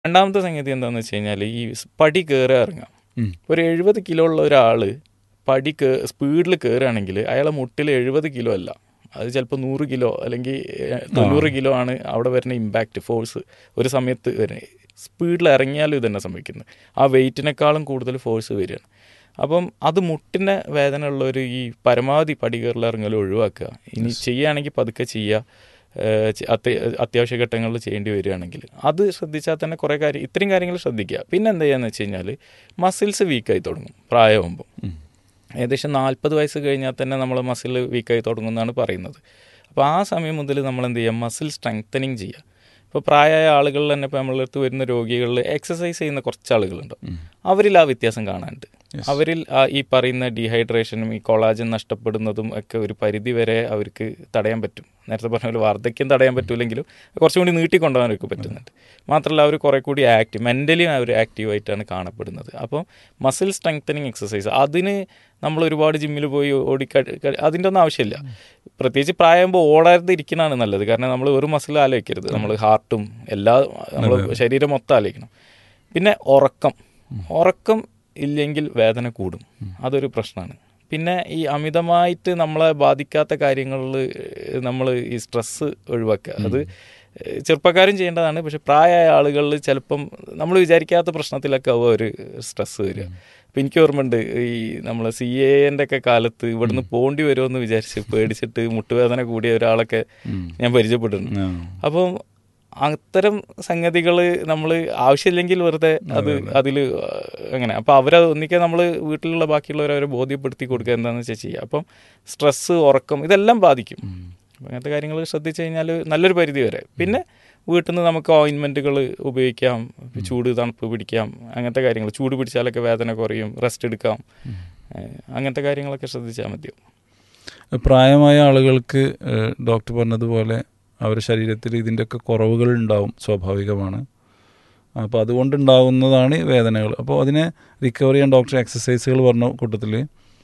രണ്ടാമത്തെ സംഗതി എന്താണെന്ന് വെച്ച് കഴിഞ്ഞാൽ ഈ സ് പടി കയറുക ഇറങ്ങാം ഉം. ഒരു എഴുപത് കിലോ ഉള്ള ഒരാൾ പടി കേ സ്പീഡിൽ കയറുകയാണെങ്കിൽ അയാളെ മുട്ടിൽ എഴുപത് കിലോ അല്ല അത് ചിലപ്പോൾ നൂറ് കിലോ അല്ലെങ്കിൽ ഏഹ്, തൊണ്ണൂറ് കിലോ ആണ് അവിടെ വരുന്ന ഇമ്പാക്റ്റ് ഫോഴ്സ് ഒരു സമയത്ത് വരുന്നത് സ്പീഡിൽ ഇറങ്ങിയാലും ഇത് തന്നെ സംഭവിക്കുന്നത് ആ വെയിറ്റിനേക്കാളും കൂടുതൽ ഫോഴ്സ് വരികയാണ് അപ്പം അത് മുട്ടിൻ്റെ വേദന ഉള്ളവർ ഈ പരമാവധി പടി കയറൽ ഇറങ്ങൽ ഒഴിവാക്കുക ഇനി ചെയ്യുകയാണെങ്കിൽ പതുക്കെ ചെയ്യുക ഏഹ് ചെ- അത്യ അത്യാവശ്യ ഘട്ടങ്ങളിൽ ചെയ്യേണ്ടി വരികയാണെങ്കിൽ അത് ശ്രദ്ധിച്ചാൽ തന്നെ കുറേ കാര്യം ഇത്രയും കാര്യങ്ങൾ ശ്രദ്ധിക്കുക പിന്നെ എന്താ ചെയ്യാന്ന് വെച്ച് കഴിഞ്ഞാൽ മസിൽസ് വീക്കായി തുടങ്ങും പ്രായമാകുമ്പോൾ ഏകദേശം നാൽപ്പത് വയസ്സ് കഴിഞ്ഞാൽ തന്നെ നമ്മൾ മസിൽ വീക്കായി തുടങ്ങുമെന്നാണ് പറയുന്നത് അപ്പോൾ ആ സമയം മുതൽ നമ്മൾ എന്ത് ചെയ്യുക മസിൽ സ്ട്രെങ്തനിങ് ചെയ്യുക ഇപ്പോൾ പ്രായമായ ആളുകളിൽ തന്നെ ഇപ്പോൾ നമ്മളെ അടുത്ത് വരുന്ന രോഗികളിൽ എക്സസൈസ് ചെയ്യുന്ന കുറച്ച് ആളുകളുണ്ട് അവരിൽ ആ വ്യത്യാസം കാണാനുണ്ട് അവരിൽ ആ ഈ പറയുന്ന ഡീഹൈഡ്രേഷനും ഈ കൊളാജൻ നഷ്ടപ്പെടുന്നതും ഒക്കെ ഒരു പരിധി വരെ അവർക്ക് തടയാൻ പറ്റും നേരത്തെ പറഞ്ഞ പോലെ വാർദ്ധക്യം തടയാൻ പറ്റൂലെങ്കിലും കുറച്ചും കൂടി നീട്ടിക്കൊണ്ടുപോകാൻ അവർക്ക് പറ്റുന്നുണ്ട് മാത്രമല്ല അവർ കുറെ കൂടി ആക്റ്റീവ് മെൻ്റലി അവർ ആക്റ്റീവായിട്ടാണ് കാണപ്പെടുന്നത് അപ്പോൾ മസിൽ സ്ട്രെങ്തനിങ് എക്സസൈസ് അതിന് നമ്മൾ ഒരുപാട് ജിമ്മിൽ പോയി ഓടി അതിൻ്റെ ഒന്നും ആവശ്യമില്ല പ്രത്യേകിച്ച് പ്രായമാകുമ്പോൾ ഓടാതെ ഇരിക്കണതാണ് നല്ലത് കാരണം നമ്മൾ ഒരു മസിൽ ആലോചിക്കരുത് നമ്മൾ ഹാർട്ടും എല്ലാ നമ്മൾ ശരീരം മൊത്തം ആലോചിക്കണം പിന്നെ ഉറക്കം ഉറക്കം ഇല്ലെങ്കിൽ വേദന കൂടും അതൊരു പ്രശ്നമാണ് പിന്നെ ഈ അമിതമായിട്ട് നമ്മളെ ബാധിക്കാത്ത കാര്യങ്ങളിൽ നമ്മൾ ഈ സ്ട്രെസ്സ് ഒഴിവാക്കുക അത് ചെറുപ്പക്കാരും ചെയ്യേണ്ടതാണ് പക്ഷെ പ്രായമായ ആളുകളിൽ ചിലപ്പം നമ്മൾ വിചാരിക്കാത്ത പ്രശ്നത്തിലൊക്കെ ആവുക ഒരു സ്ട്രെസ്സ് വരിക അപ്പം എനിക്ക് ഓർമ്മയുണ്ട് ഈ നമ്മൾ സി എൻ്റെ ഒക്കെ കാലത്ത് ഇവിടുന്ന് പോണ്ടി വരുമെന്ന് വിചാരിച്ച് പേടിച്ചിട്ട് മുട്ടുവേദന കൂടിയ ഒരാളൊക്കെ ഞാൻ പരിചയപ്പെട്ടിട്ടുണ്ട് അപ്പം അത്തരം സംഗതികൾ നമ്മൾ ആവശ്യമില്ലെങ്കിൽ വെറുതെ അത് അതിൽ അങ്ങനെ അപ്പോൾ അവരെ ഒന്നിക്കെ നമ്മൾ വീട്ടിലുള്ള ബാക്കിയുള്ളവരെ അവരെ ബോധ്യപ്പെടുത്തി കൊടുക്കുക എന്താണെന്ന് വെച്ചാൽ ചെയ്യുക അപ്പം സ്ട്രെസ്സ് ഉറക്കം ഇതെല്ലാം ബാധിക്കും അപ്പം അങ്ങനത്തെ കാര്യങ്ങൾ ശ്രദ്ധിച്ചു കഴിഞ്ഞാൽ നല്ലൊരു പരിധി വരെ പിന്നെ വീട്ടിൽ നിന്ന് നമുക്ക് ഓയിൻമെൻറ്റുകൾ ഉപയോഗിക്കാം ചൂട് തണുപ്പ് പിടിക്കാം അങ്ങനത്തെ കാര്യങ്ങൾ ചൂട് പിടിച്ചാലൊക്കെ വേദന കുറയും റെസ്റ്റ് എടുക്കാം ഏഹ് അങ്ങനത്തെ കാര്യങ്ങളൊക്കെ ശ്രദ്ധിച്ചാൽ മതിയാവും പ്രായമായ ആളുകൾക്ക് ഏഹ്, ഡോക്ടർ പറഞ്ഞതുപോലെ അവരുടെ ശരീരത്തിൽ ഇതിൻ്റെയൊക്കെ കുറവുകൾ ഉണ്ടാവും സ്വാഭാവികമാണ് അപ്പോൾ അതുകൊണ്ടുണ്ടാകുന്നതാണ് ഈ വേദനകൾ അപ്പോൾ അതിനെ റിക്കവർ ചെയ്യാൻ ഡോക്ടർ എക്സസൈസുകൾ പറഞ്ഞ കൂട്ടത്തിൽ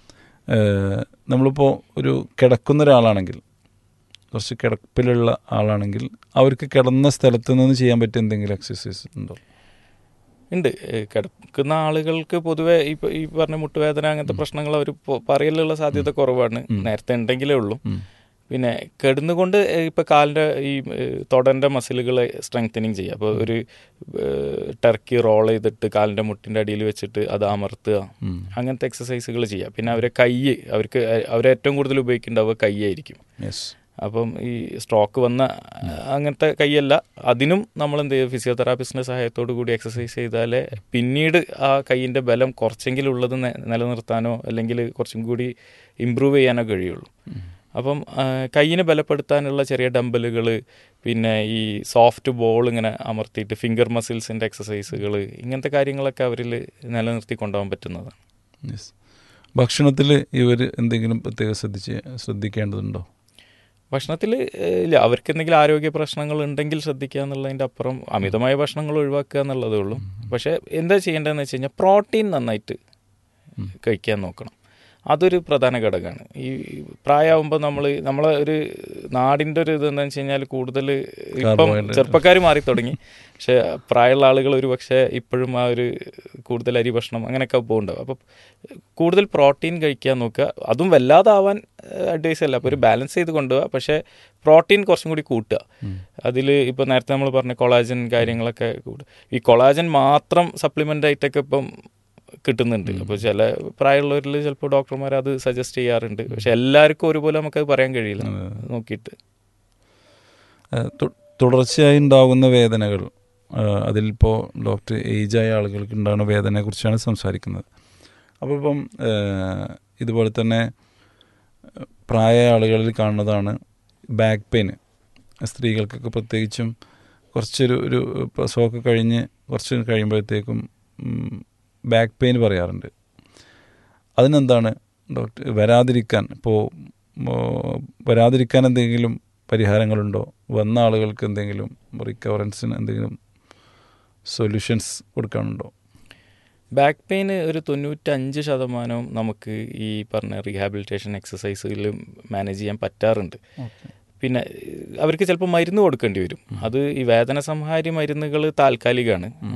നമ്മളിപ്പോൾ ഒരു കിടക്കുന്ന ഒരാളാണെങ്കിൽ കുറച്ച് കിടപ്പിലുള്ള ആളാണെങ്കിൽ അവർക്ക് കിടന്ന സ്ഥലത്ത് നിന്ന് ചെയ്യാൻ പറ്റിയ എന്തെങ്കിലും എക്സസൈസ് ഉണ്ടോ ഉണ്ട് ഏഹ് കിടക്കുന്ന ആളുകൾക്ക് പൊതുവെ ഈ പ- ഈ പറഞ്ഞ മുട്ടുവേദന അങ്ങനത്തെ പ്രശ്നങ്ങൾ അവർ പറയലുള്ള സാധ്യത കുറവാണ് നേരത്തെ ഉണ്ടെങ്കിലേ ഉള്ളൂ ഉം. പിന്നെ കിടന്നുകൊണ്ട് ഏഹ് ഇപ്പൊ കാലിന്റെ ഈ ഏഹ് തൊടന്റെ മസിലുകളെ സ്ട്രെങ്തനിങ് ചെയ്യുക അപ്പോൾ ഒരു ഏഹ് ടർക്കി റോൾ ചെയ്തിട്ട് കാലിന്റെ മുട്ടിന്റെ അടിയിൽ വെച്ചിട്ട് അത് അമർത്തുക ഉം. അങ്ങനത്തെ എക്സസൈസുകൾ ചെയ്യുക പിന്നെ അവരെ കൈ അവർക്ക് അവരെ ഏറ്റവും കൂടുതൽ ഉപയോഗിക്കേണ്ടാവുക കൈയായിരിക്കും യെസ് അപ്പം ഈ സ്ട്രോക്ക് വന്ന അങ്ങനത്തെ കൈയല്ല അതിനും നമ്മൾ എന്ത് ചെയ്യും ഫിസിയോതെറാപ്പിസ്റ്റിന്റെ സഹായത്തോടു കൂടി എക്സസൈസ് ചെയ്താലേ പിന്നീട് ആ കൈയിന്റെ ബലം കുറച്ചെങ്കിലും ഉള്ളത് നെ- നിലനിർത്താനോ അല്ലെങ്കിൽ കുറച്ചും കൂടി ഇമ്പ്രൂവ് ചെയ്യാനോ കഴിയുള്ളൂ അപ്പം ആ, കൈയിനെ ബലപ്പെടുത്താനുള്ള ചെറിയ ഡമ്പലുകൾ പിന്നെ ഈ സോഫ്റ്റ് ബോൾ ഇങ്ങനെ അമർത്തിയിട്ട് ഫിംഗർ മസിൽസിന്റെ എക്സസൈസുകൾ ഇങ്ങനത്തെ കാര്യങ്ങളൊക്കെ അവരിൽ നിലനിർത്തി കൊണ്ടുപോകാൻ പറ്റുന്നതാണ് യെസ് ഭക്ഷണത്തിൽ ഇവർ എന്തെങ്കിലും പ്രത്യേകം ശ്രദ്ധിച്ച് ശ്രദ്ധിക്കേണ്ടതുണ്ടോ ഭക്ഷണത്തിൽ ഇല്ല അവർക്ക് എന്തെങ്കിലും ആരോഗ്യ പ്രശ്നങ്ങൾ ഉണ്ടെങ്കിൽ ശ്രദ്ധിക്കുക എന്നുള്ളതിൻ്റെ അപ്പുറം അമിതമായ ഭക്ഷണങ്ങൾ ഒഴിവാക്കുക എന്നുള്ളതേ ഉള്ളൂ പക്ഷേ എന്താ ചെയ്യേണ്ടതെന്ന് വെച്ച് കഴിഞ്ഞാൽ പ്രോട്ടീൻ നന്നായിട്ട് കഴിക്കാൻ നോക്കണം അതൊരു പ്രധാന ഘടകമാണ് ഈ പ്രായമാകുമ്പോൾ നമ്മൾ നമ്മളെ ഒരു നാടിൻ്റെ ഒരു ഇത് എന്താണെന്ന് വെച്ച് കഴിഞ്ഞാൽ കൂടുതൽ ഇപ്പം Carbohydrate. ചെറുപ്പക്കാർ മാറി തുടങ്ങി പക്ഷേ പ്രായമുള്ള ആളുകൾ ഒരു പക്ഷേ ഇപ്പോഴും ആ ഒരു കൂടുതൽ അരി ഭക്ഷണം അങ്ങനെയൊക്കെ പോകുന്നുണ്ടാവും അപ്പോൾ കൂടുതൽ പ്രോട്ടീൻ കഴിക്കാൻ നോക്കുക അതും വല്ലാതാവാൻ അഡ്വൈസ് അല്ല അപ്പോൾ ഒരു ബാലൻസ് ചെയ്ത് കൊണ്ടുപോകുക പക്ഷേ പ്രോട്ടീൻ കുറച്ചും കൂടി കൂട്ടുക അതിൽ ഇപ്പോൾ നേരത്തെ നമ്മൾ പറഞ്ഞ കൊളാജൻ കാര്യങ്ങളൊക്കെ കൂടുക ഈ കൊളാജൻ മാത്രം സപ്ലിമെൻ്റ് ആയിട്ടൊക്കെ ഇപ്പം കിട്ടുന്നുണ്ട് അപ്പോൾ ചില പ്രായമുള്ളവരിൽ ചിലപ്പോൾ ഡോക്ടർമാർ അത് സജസ്റ്റ് ചെയ്യാറുണ്ട് പക്ഷെ എല്ലാവർക്കും ഒരുപോലെ നമുക്കത് പറയാൻ കഴിയില്ല നോക്കിയിട്ട് ഏഹ് തു- തുടർച്ചയായി ഉണ്ടാകുന്ന വേദനകൾ ഏഹ് അതിലിപ്പോൾ ഡോക്ടർ ഏജായ ആളുകൾക്ക് ഉണ്ടാകുന്ന വേദനയെക്കുറിച്ചാണ് സംസാരിക്കുന്നത് അപ്പോൾ ഇപ്പം ഏഹ് ഇതുപോലെ തന്നെ ഏഹ് പ്രായമായ ആളുകളിൽ കാണുന്നതാണ് ബാക്ക് പെയിൻ സ്ത്രീകൾക്കൊക്കെ പ്രത്യേകിച്ചും കുറച്ചൊരു ഒരു പ്രസവമൊക്കെ കഴിഞ്ഞ് കുറച്ച് കഴിയുമ്പോഴത്തേക്കും ബാക്ക് പെയിൻ പറയാറുണ്ട് അതിനെന്താണ് ഡോക്ടർ വരാതിരിക്കാൻ ഇപ്പോൾ വരാതിരിക്കാൻ എന്തെങ്കിലും പരിഹാരങ്ങളുണ്ടോ വന്ന ആളുകൾക്ക് എന്തെങ്കിലും റിക്കവറൻസിന് എന്തെങ്കിലും സൊല്യൂഷൻസ് കൊടുക്കാനുണ്ടോ ബാക്ക് പെയിൻ ഒരു തൊണ്ണൂറ്റഞ്ച് ശതമാനവും നമുക്ക് ഈ പറഞ്ഞ റീഹാബിലിറ്റേഷൻ എക്സസൈസിലും മാനേജ് ചെയ്യാൻ പറ്റാറുണ്ട് പിന്നെ ഏഹ്, അവർക്ക് ചിലപ്പോൾ മരുന്ന് കൊടുക്കേണ്ടി വരും അത് ഈ വേദന സംഹാരി മരുന്നുകൾ താൽക്കാലികമാണ്